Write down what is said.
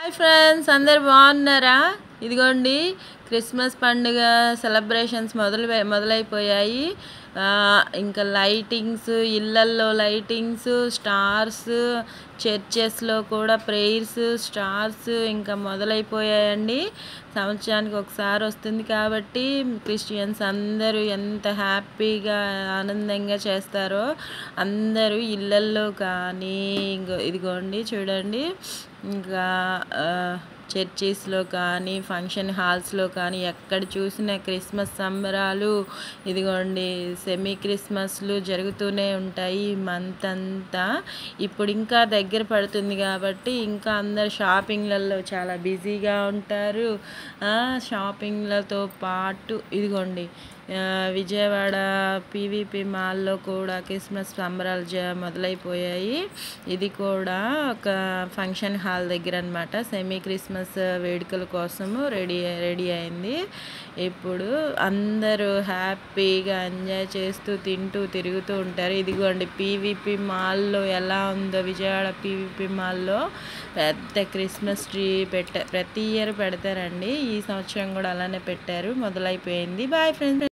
hi friends అందరు బాగున్నారా ఇదిగోండి క్రిస్మస్ పండుగ సెలబ్రేషన్స్ మొదలు మొదలైపోయాయి ఆ, ఇంకా లైటింగ్స్ ఇళ్ళల్లో లైటింగ్స్ స్టార్స్ చర్చెస్లో కూడా ప్రేయర్స్ స్టార్స్ ఇంకా మొదలైపోయాయండి సంవత్సరానికి ఒకసారి వస్తుంది కాబట్టి క్రిస్టియన్స్ అందరూ ఎంత హ్యాపీగా ఆనందంగా చేస్తారో అందరూ ఇళ్ళల్లో కానీ ఇంకో ఇదిగోండి చూడండి ఇంకా ఆ, చర్చిస్లో కానీ ఫంక్షన్ హాల్స్లో కానీ ఎక్కడ చూసినా క్రిస్మస్ సంబరాలు ఇదిగోండి సెమీ క్రిస్మస్లు జరుగుతూనే ఉంటాయి ఈ మంత్ అంతా ఇప్పుడు ఇంకా దగ్గర పడుతుంది కాబట్టి ఇంకా అందరు షాపింగ్లలో చాలా బిజీగా ఉంటారు ఆ, షాపింగ్లతో పాటు ఇదిగోండి ఆ, విజయవాడ పీవీపీ మాల్లో కూడా క్రిస్మస్ సంబరాలు జ మొదలైపోయాయి ఇది కూడా ఒక ఫంక్షన్ హాల్ దగ్గర అనమాట సెమీ క్రిస్మస్ వేడుకల కోసము రెడీ రెడీ అయింది ఇప్పుడు అందరూ హ్యాపీగా ఎంజాయ్ చేస్తూ తింటూ తిరుగుతూ ఉంటారు ఇదిగోండి పీవీపీ మాల్లో ఎలా ఉందో విజయవాడ పీవీపీ మాల్లో పెద్ద క్రిస్మస్ ట్రీ పెట్ట ప్రతి ఇయర్ పెడతారండి ఈ సంవత్సరం కూడా అలానే పెట్టారు మొదలైపోయింది బాయ్ ఫ్రెండ్స్